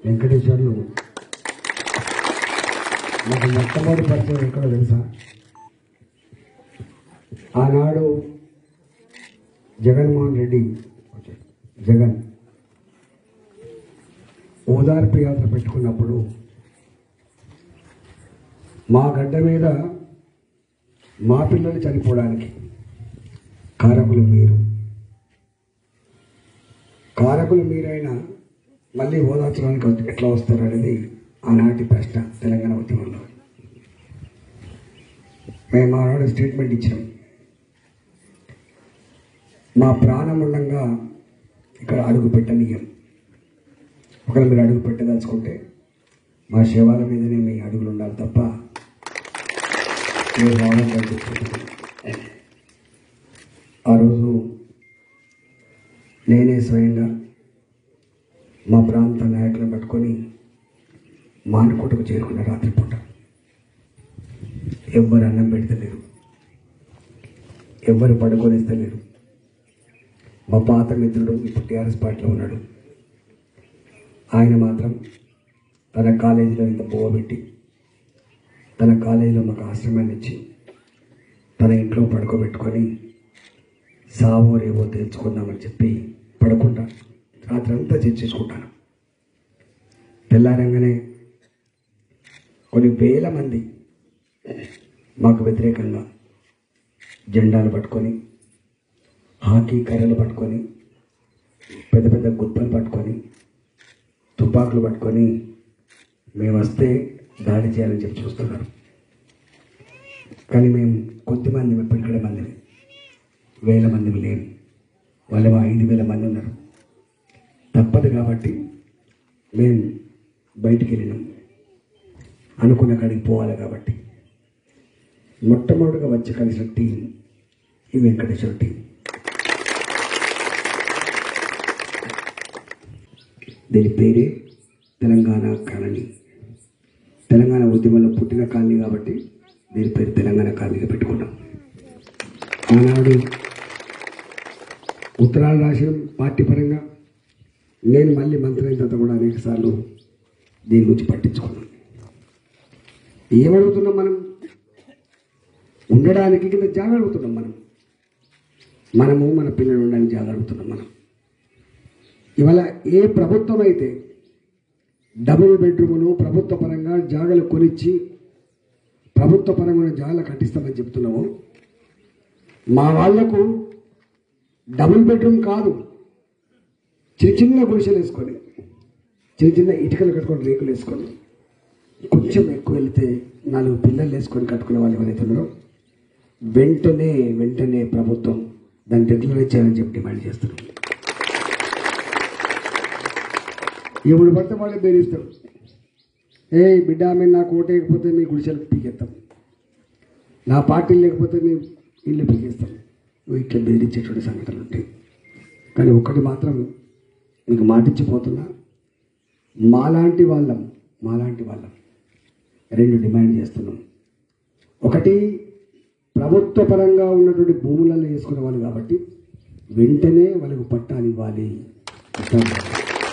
వెంకటేశ్వర్లు నాకు మొట్టమొదటి పరిచయం ఎక్కడో తెలుసా ఆనాడు జగన్మోహన్ రెడ్డి జగన్ ఓదార్పు యాత్ర పెట్టుకున్నప్పుడు మా గడ్డ మీద మా పిల్లలు చనిపోవడానికి కారకులు మీరు కారకులు మీరైనా మళ్ళీ ఓదార్చడానికి ఎట్లా వస్తారు అనేది ఆనాటి ప్రశ్న తెలంగాణ ఉద్యమంలో మేము ఆనాడు స్టేట్మెంట్ ఇచ్చినాం మా ప్రాణం ఉండగా ఇక్కడ అడుగు పెట్టనీయం ఒకవేళ మీరు అడుగు పెట్టదలుచుకుంటే మా శవాల మీదనే మీ అడుగులు ఉండాలి తప్ప మీరు రావడం కనిపించదు. ఆ రోజు నేనే స్వయంగా మా ప్రాంత నాయకులను పట్టుకొని మానుకోటకు చేరుకున్న రాత్రిపూట ఎవ్వరు అన్నం పెడతలేరు ఎవ్వరు పడుకొనిస్తలేరు మా పాత మిత్రుడు ఇప్పుడు టీఆర్ఎస్ పార్టీలో ఉన్నాడు ఆయన మాత్రం తన కాలేజీలో ఇంత పోవబెట్టి తన కాలేజీలో మాకు ఆశ్రమాన్ని ఇచ్చి తన ఇంట్లో పడుకోబెట్టుకొని సావో రేవో తేల్చుకుందామని చెప్పి పడకుండా రాత్రి అంతా చర్చించుకుంటాను తెల్లారంగానే కొన్ని వేల మంది మాకు వ్యతిరేకంగా జెండాలు పట్టుకొని హాకీ కర్రలు పట్టుకొని పెద్ద పెద్ద గుప్పలు పట్టుకొని తుపాకులు పట్టుకొని మేము వస్తే దాడి చేయాలని చెప్పి చూస్తున్నారు కానీ మేము కొద్దిమంది ఇక్కడ మందిని వేల మంది లేము వాళ్ళు ఐదు వేల మంది ఉన్నారు తప్పదు కాబట్టి మేము బయటికి వెళ్ళినాం అనుకున్న కాడికి పోవాలి కాబట్టి మొట్టమొదటిగా వచ్చి కలిసిన టీం ఈ వెంకటేశ్వర టీం దీని పేరే తెలంగాణ కాలనీ తెలంగాణ ఉద్యమంలో పుట్టిన కాలనీ కాబట్టి దీని పేరు తెలంగాణ కాలనీగా పెట్టుకున్నాం ఆనాడు ఉత్తరాలు రాసిన పార్టీ పరంగా నేను మళ్ళీ మంత్రి అయిన తర్వాత కూడా అనేక సార్లు దీని గురించి పట్టించుకున్నాను ఏమడుగుతున్నాం మనం ఉండడానికి కింద జాగా అడుగుతున్నాం మనం మనము మన పిల్లలు ఉండడానికి జాగా అడుగుతున్నాం మనం ఇవాళ ఏ ప్రభుత్వం అయితే డబుల్ బెడ్రూములు ప్రభుత్వ పరంగా జాగలు కొనిచ్చి ప్రభుత్వ పరంగా జాగలు కట్టిస్తామని చెప్తున్నాము మా వాళ్లకు డబుల్ బెడ్రూమ్ కాదు చిన్న చిన్న గుడిసెలు వేసుకొని చిన్న చిన్న ఇటుకలు కట్టుకొని రేకులు వేసుకొని కొంచెం ఎక్కువ వెళితే నాలుగు పిల్లలు వేసుకొని కట్టుకునే వాళ్ళు ఎవరైతే ఉన్నారో వెంటనే వెంటనే ప్రభుత్వం దాన్ని రెగ్యులర్ చేయాలని చెప్పి డిమాండ్ చేస్తున్నాం ఇప్పుడు పడితే వాళ్ళే బెదిరిస్తారు ఏ బిడ్డ మీరు నాకు ఓటేయకపోతే మీ గుడిసెలకు పీకెత్తాం నా పార్టీ లేకపోతే మీ ఇల్లు పీకేస్తాం నువ్వు ఇట్లా బెదిరించేటువంటి సంగతులు ఉంటాయి కానీ ఒక్కటి మాత్రం మీకు మాటిచ్చిపోతున్నా మాలాంటి వాళ్ళం మాలాంటి వాళ్ళం రెండు డిమాండ్ చేస్తున్నాం ఒకటి ప్రభుత్వ పరంగా ఉన్నటువంటి భూములలో వేసుకునే వాళ్ళు కాబట్టి వెంటనే వాళ్ళకు పట్టాలు ఇవ్వాలి పట్టాలు ఇవ్వాలి.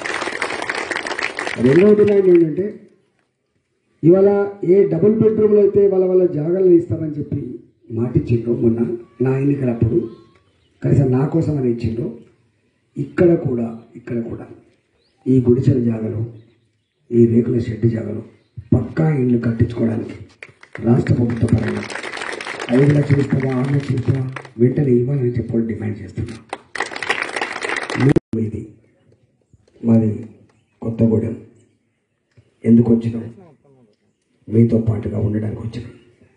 రెండవ డిమాండ్ ఏంటంటే ఇవాళ ఏ డబుల్ బెడ్రూమ్లో అయితే వాళ్ళ వాళ్ళ జాగాలను ఇస్తారని చెప్పి మాట ఇచ్చిండ్రు మొన్న నా ఎన్నికలప్పుడు కనీసం నా కోసం అని ఇచ్చిండ్రు ఇక్కడ కూడా ఇక్కడ కూడా ఈ గుడిసెల జాగలు ఈ రేకుల షెడ్డు జాగలు పక్కా ఇల్లు కట్టించుకోవడానికి రాష్ట్ర ప్రభుత్వ పరంగా ఐదు లక్షలు ఇస్తావా ఆరు లక్షలు ఇస్తావా వెంటనే ఇవ్వాలని చెప్పి డిమాండ్ చేస్తున్నాం ఇది మాది కొత్తగూడెం ఎందుకు వచ్చినాం మీతో పాటుగా ఉండడానికి వచ్చినాం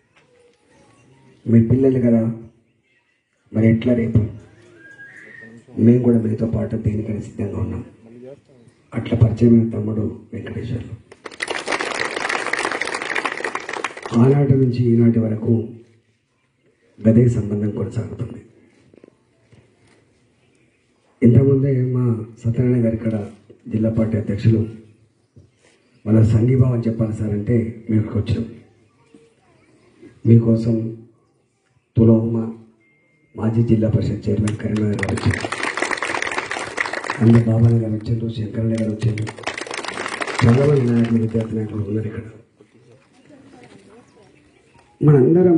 మీ పిల్లలు కదా మరి ఎట్లా రేపు మేము కూడా మీతో పాటు దేనికైనా సిద్ధంగా ఉన్నాం అట్లా పరిచయమైన తమ్ముడు వెంకటేశ్వర్లు ఆనాటి నుంచి ఈనాటి వరకు గదే సంబంధం కొనసాగుతుంది ఇంతకుముందే మా సత్యనారాయణ గారు ఇక్కడ జిల్లా పార్టీ అధ్యక్షులు మన సంఘీభావం చెప్పాలి సార్ అంటే మేము ఇక్కడికి వచ్చాం మీకోసం తులమ్మ మాజీ జిల్లా పరిషత్ చైర్మన్ కరీంనగర్ గారు వచ్చారు అందరు బాబాయ్ గారు వచ్చారు శంకరయ్య గారు వచ్చారు చాలా మంది నాయకులు విద్యార్థి నాయకులు ఉన్నారు ఇక్కడ మనందరం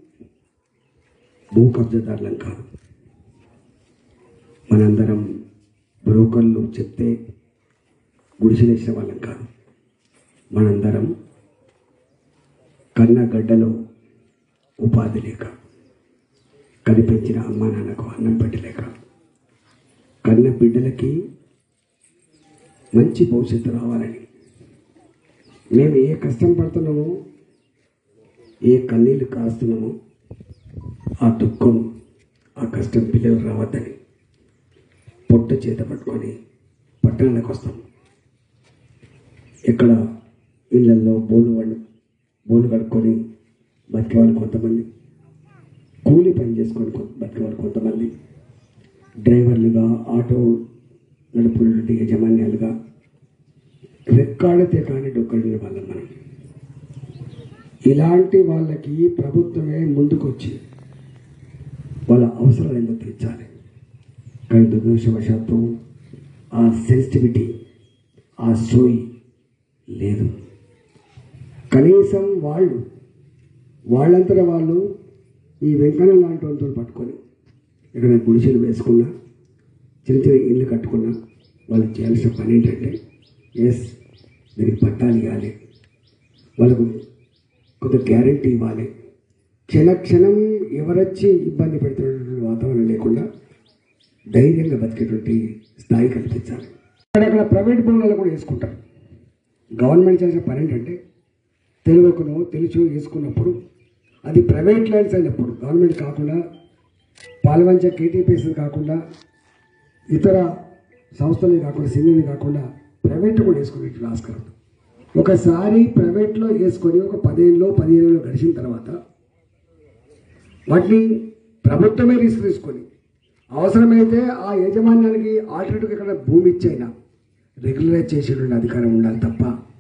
భూ కబ్జాదారులం కాదు మనందరం బ్రోకర్లు చెప్తే గుడిసెలేసిన వాళ్ళం కాదు మనందరం కన్న గడ్డలో ఉపాధి లేక కనిపించిన అమ్మా నాన్నకు అన్నం పెట్టలేక కన్న బిడ్డలకి మంచి భవిష్యత్తు రావాలని మేము ఏ కష్టం పడుతున్నామో ఏ కన్నీళ్ళు కాస్తున్నామో ఆ దుఃఖం ఆ కష్టం పిల్లలు రావద్దని పొట్ట చేత పట్టుకొని పట్టణాలకు వస్తాం ఇక్కడ ఇళ్ళల్లో బోలు వాళ్ళు బోలు కడుక్కొని బతికేవాళ్ళు కొంతమంది కూలి పని చేసుకొని కొ- బతికేవాళ్ళు కొంతమంది డ్రైవర్లుగా ఆటో నడుపునటువంటి యజమాన్యాలుగా రెక్కాడితే కానీ డొక్కడిన వాళ్ళం మనం ఇలాంటి వాళ్ళకి ప్రభుత్వమే ముందుకొచ్చి వాళ్ళ అవసరాలు ఎందుకు తీర్చాలి కానీ దురదృష్టవశాత్తు ఆ సెన్సిటివిటీ ఆ సోయి లేదు కనీసం వాళ్ళు వాళ్ళంతటా వాళ్ళు ఈ వెంకన్న లాంటి వాళ్ళతో పట్టుకొని ఇక్కడ గుడిసెలు వేసుకున్నా చిన్న చిన్న ఇల్లు కట్టుకున్నా వాళ్ళు చేయాల్సిన పని ఏంటంటే ఎస్ దీనికి పట్టాలు ఇవ్వాలి వాళ్ళకు కొంత గ్యారంటీ ఇవ్వాలి క్షణ క్షణం ఎవరొచ్చి ఇబ్బంది పెడుతున్నటువంటి వాతావరణం లేకుండా ధైర్యంగా బతికేటువంటి స్థాయి కల్పించాలి అక్కడక్కడ ప్రైవేట్ భూములలో కూడా వేసుకుంటారు గవర్నమెంట్ చేసిన పని ఏంటంటే తెలియకనో తెలుసు వేసుకున్నప్పుడు అది ప్రైవేట్ ల్యాండ్స్ అయినప్పుడు గవర్నమెంట్ కాకుండా పాల్వంచ కేటీపీఎస్ కాకుండా ఇతర సంస్థలు కాకుండా సింగిల్ కాకుండా ప్రైవేట్ కూడా వేసుకునేట్టు ఆస్కారం ఒకసారి ప్రైవేట్లో వేసుకొని ఒక పదేళ్ళు పదిహేను గడిచిన తర్వాత వాటిని ప్రభుత్వమే రిస్క్ తీసుకొని అవసరమైతే ఆ యాజమాన్యానికి ఆల్టర్నేటివ్ ఇక్కడ భూమి ఇచ్చైనా రెగ్యులరైజ్ చేసేటువంటి అధికారం ఉండాలి తప్ప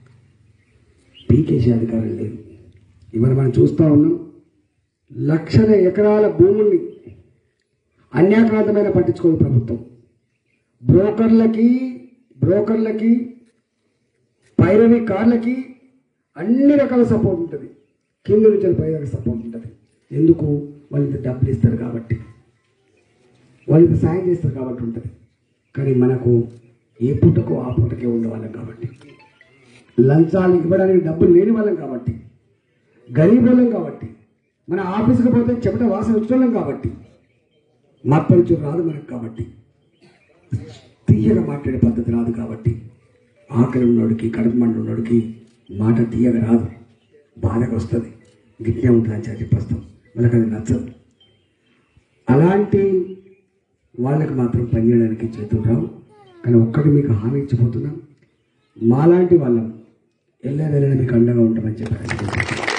పీకేసే అధికారం లేదు ఇవాళ మనం చూస్తూ ఉన్నాం లక్షల ఎకరాల భూముల్ని అన్యాక్రాంతమైన పట్టించుకోదు ప్రభుత్వం బ్రోకర్లకి బ్రోకర్లకి పైరవి కార్లకి అన్ని రకాల సపోర్ట్ ఉంటుంది కింద నుంచి పై దాకా సపోర్ట్ ఉంటుంది ఎందుకు వాళ్ళకి డబ్బులు ఇస్తారు కాబట్టి వాళ్ళకి సాయం చేస్తారు కాబట్టి ఉంటుంది కానీ మనకు ఏ పూటకు ఆ పూటకే ఉండేవాళ్ళం కాబట్టి లంచాలు ఇవ్వడానికి డబ్బులు లేని వాళ్ళం కాబట్టి గరీబ్ వాళ్ళం కాబట్టి మన ఆఫీస్కి పోతే చెమట వాసన వచ్చేవాళ్ళం కాబట్టి మత్తడిచు రాదు మనకు కాబట్టి తీయగా మాట్లాడే పద్ధతి రాదు కాబట్టి ఆకలి ఉన్నోడికి కడుపు మండి ఉన్నోడికి మాట తీయగా రాదు బాధగా వస్తుంది గిట్టే ఉంటుంది అని చెప్పేస్తాం మనకు అది నచ్చదు అలాంటి వాళ్ళకి మాత్రం పనిచేయడానికి చేతులు రావు కానీ ఒక్కటి మీకు హామీ ఇచ్చిపోతున్నాం మాలాంటి వాళ్ళం ఎల్లవెల్లని మీకు అండగా ఉంటామని చెప్పారు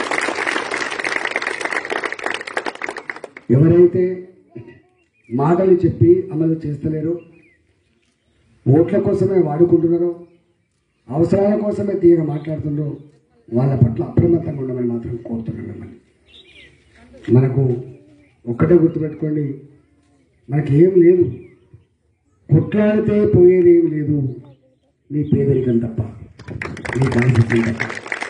ఎవరైతే మాటలు చెప్పి అమలు చేస్తలేరో ఓట్ల కోసమే వాడుకుంటున్నారో అవసరాల కోసమే తీయగా మాట్లాడుతున్నారో వాళ్ళ పట్ల అప్రమత్తంగా ఉండమని మాత్రం కోరుతున్నాను మిమ్మల్ని మనకు ఒక్కటే గుర్తుపెట్టుకోండి మనకి ఏం లేదు కొట్లాడితే పోయేది ఏం లేదు నీ పేదరికం తప్ప నీ దారిద్ర్యం తప్ప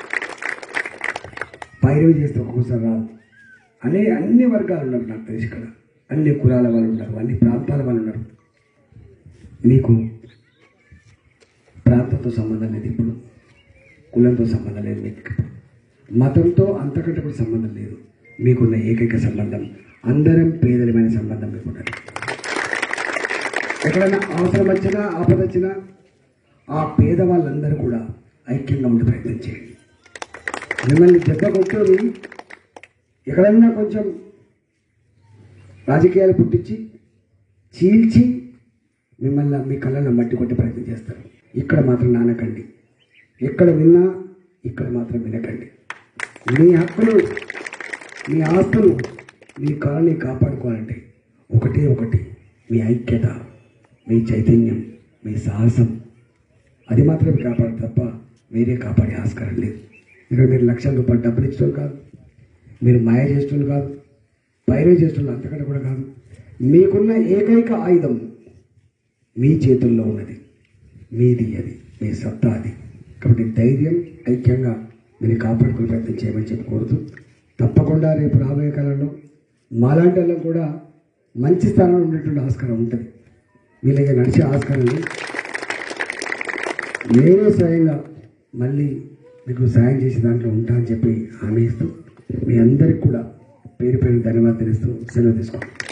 పైరవి చేస్తే ఒక్కోసారి రాదు అనే అన్ని వర్గాలు ఉన్నారు నాకు తెలిసి ఇక్కడ అన్ని కులాల వాళ్ళు ఉన్నారు అన్ని ప్రాంతాల వాళ్ళు ఉన్నారు నీకు ప్రాంతంతో సంబంధం లేదు ఇప్పుడు కులంతో సంబంధం లేదు మీకు మతంతో అంతకంటే కూడా సంబంధం లేదు మీకున్న ఏకైక సంబంధం అందరం పేదలమైన సంబంధం మీకు ఉన్నది ఎక్కడైనా అవసరం వచ్చినా ఆపద వచ్చినా ఆ పేదవాళ్ళందరూ కూడా ఐక్యంగా ఉండే ప్రయత్నం చేయండి మిమ్మల్ని దెబ్బ కొట్టేది ఎక్కడన్నా కొంచెం రాజకీయాలు పుట్టించి చీల్చి మిమ్మల్ని మీ కళ్ళల్లో మట్టి కొట్టే ప్రయత్నం చేస్తారు ఇక్కడ మాత్రం నానకండి ఎక్కడ విన్నా ఇక్కడ మాత్రం వినకండి మీ హక్కులు మీ ఆస్తులు మీ కళని కాపాడుకోవాలంటే ఒకటే ఒకటి మీ ఐక్యత మీ చైతన్యం మీ సాహసం అది మాత్రమే కాపాడు తప్ప వేరే కాపాడే ఆస్కారం లేదు ఇక్కడ మీరు లక్షల రూపాయలు డబ్బులు ఇచ్చడం కాదు మీరు మాయ చేసేటోళ్ళు కాదు పైరే చేసేటోళ్ళు అంతకంటే కూడా కాదు మీకున్న ఏకైక ఆయుధం మీ చేతుల్లో ఉన్నది మీది అది మీ సత్తా అది కాబట్టి ధైర్యం ఐక్యంగా మీరు కాపాడుకునే ప్రయత్నం చేయమని చెప్పి కోరుతూ తప్పకుండా రేపు రాబోయే కాలంలో మాలాంటి వాళ్ళం కూడా మంచి స్థానంలో ఉండేటువంటి ఆస్కారం ఉంటుంది వీళ్ళకి నడిచే ఆస్కారం ఉంది నేనే స్వయంగా మళ్ళీ మీకు సాయం చేసే దాంట్లో ఉంటా అని చెప్పి హామీ ఇస్తూ మీ అందరికి కూడా పేరు పేరు ధన్యవాదాలు తెలుస్తూ సెలవు తీసుకోండి